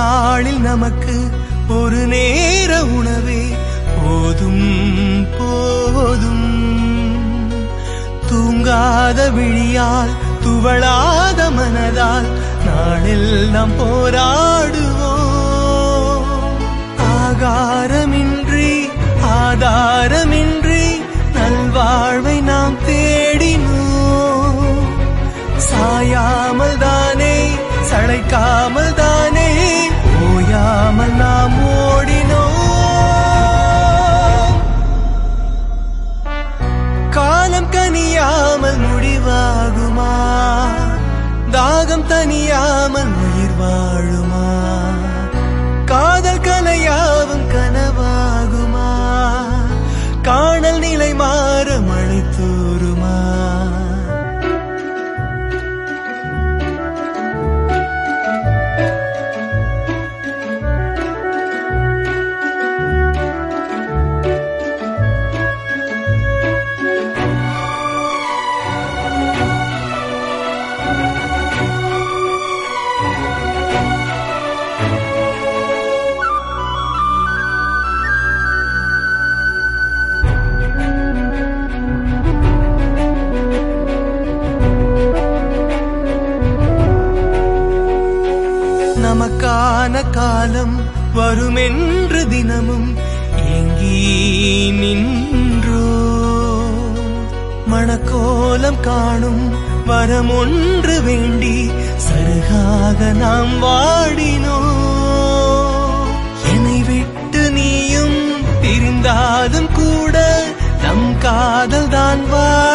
நாளில் நமக்கு ஒரு நேர உணவே போதும் போதும் தூங்காத விழியால் துவளாத மனதால் நாளெல்லாம் போராடுவோம் ஆகாரமின்றி ஆதாரமின்றி நல்வாழ்வை நாம் தேடினோம் சாயாமல் தானே சளைக்காமல் தானே ஓயாமல் நாம் ஓடினோம் காலம் கனியாமல் முடிவாகுமா தாகம் தனியாமல் உயிர் வாழுமா காதல் கலையாவும் கனவாகுமா காணல் நிலை மாற மழை தூருமா நமக்கான காலம் வருமென்று தினமும் ஏங்கி நின்றோ மணக்கோலம் காணும் வரம் ஒன்று வேண்டி சருகாக நாம் வாடினோ என்னை விட்டு நீயும் பிரிந்தாலும் கூட நம் காதல் தான் வாழ